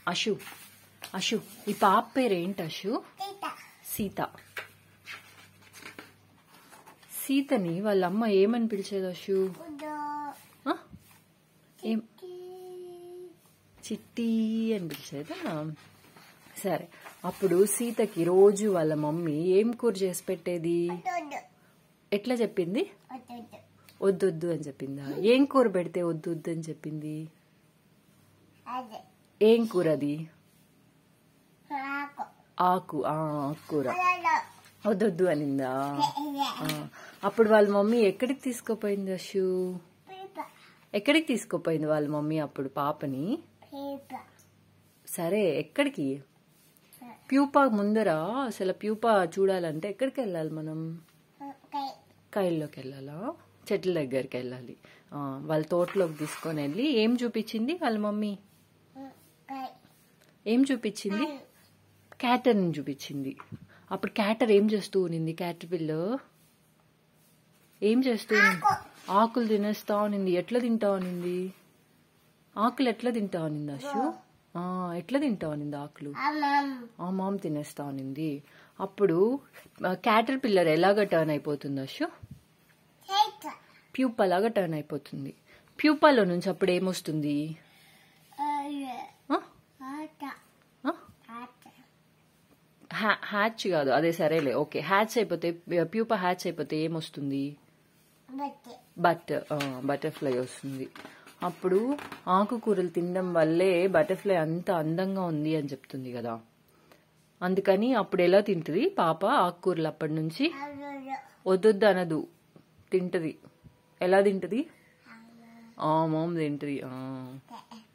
అశు అశు ఈ పాప పేరు ఏంటి అశు సీత సీతని వాళ్ళ అమ్మ ఏమని పిలిచేది అశు ఆ? ఏం చిట్టి అని పిలిచేదా సరే అప్పుడు సీతకి రోజు వాళ్ళ మమ్మీ ఏం కూర చేసి పెట్టేది ఎట్లా చెప్పింది వద్దొద్దు అని చెప్పిందా ఏం కూర పెడితే వద్దు వద్దు అని చెప్పింది అదే ఏం కూర అది నాకు ఆకు ఆ ఆకుకూర వద్దొద్దు అనిందా ఆ, అప్పుడు వాళ్ళ మమ్మీ ఎక్కడికి తీసుకుపోయింది అశు ఎక్కడికి తీసుకుపోయింది వాళ్ళ మమ్మీ అప్పుడు పాపని సరే ఎక్కడికి ప్యూపా ముందర అసలు ప్యూపా చూడాలంటే ఎక్కడికి వెళ్ళాలి మనం కైల్లోకి వెళ్ళాలా చెట్ల దగ్గరికి వెళ్ళాలి ఆ, వాళ్ళ తోటలోకి తీసుకొని వెళ్ళి ఏం చూపించింది వాళ్ళ మమ్మీ ఏం చూపించింది క్యాటర్ని చూపించింది అప్పుడు క్యాటర్ ఏం చేస్తూ ఉన్నింది క్యాటర్ పిల్ల ఏం చేస్తూ ఉన్నింది? ఆకులు తినేస్తా ఉన్నింది ఎట్లా తింటా ఉన్నింది ఆకులు ఎట్లా తింటా ఉన్నింది అశు ఆ, ఎట్లా తింటా ఉన్నింది ఆకులు ఆ మామ్ తినేస్తా ఉన్నింది అప్పుడు క్యాటర్ పిల్లర్ ఎలాగ టర్న్ అయిపోతుంది అశు ప్యూపా లాగా టర్న్ అయిపోతుంది ప్యూపాలో నుంచి అప్పుడు ఏమొస్తుంది ఆ? ఆ? హ్యా- హ్యాచ్ కాదు అదే సరేలే ఓకే హ్యాచ్ అయిపోతే ప్యూపా హ్యాచ్ అయిపోతే ఏమొస్తుంది బట్ బటర్ఫ్లై వస్తుంది అప్పుడు ఆకుకూరలు తినడం వల్లే బటర్ఫ్లై అంత అందంగా ఉంది అని చెప్తుంది కదా అందుకని అప్పుడు ఎలా తింటది పాప ఆకుకూరలు అప్పటి నుంచి వద్దొద్దు అనదు తింటది ఎలా తింటది ఆ మామ్ తింటది ఆ.